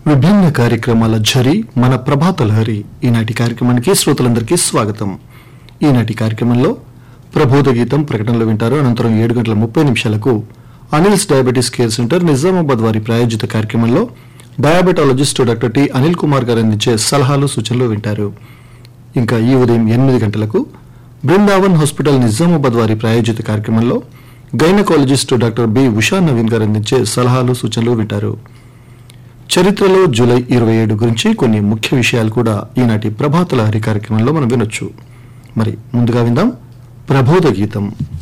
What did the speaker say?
విభిన్న కార్యక్రమాల ఝరి మన ప్రభాత లహరి ఈనాటి కార్యక్రమానికి శ్రోతలందరికీ స్వాగతం ఈనాటి కార్యక్రమంలో ప్రబోధ గీతం ప్రకటనలు వింటారు అనంతరం ఏడు గంటల ముప్పై నిమిషాలకు Anil's diabetes care centre Nizamabad వారి ప్రాయోజిత కార్యక్రమంలో diabetologist doctor T Anil Kumar garu అందించే సలహాలు సూచనలు వింటారు ఇంకా ఈ ఉదయం ఎనిమిది గంటలకు బృందావన్ హాస్పిటల్ నిజామాబాద్ వారి ప్రాయోజిత కార్యక్రమంలో gynaecologist doctor B Usha Naveen garu అందించే సలహాలు సూచనలు వింటారు చరిత్రలో జూలై ఇరవై ఏడు గురించి కొన్ని ముఖ్య విషయాలు కూడా ఈనాటి ప్రభాత లహరి కార్యక్రమంలో మనం వినొచ్చు మరి ముందుగా విందాం ప్రబోధ గీతం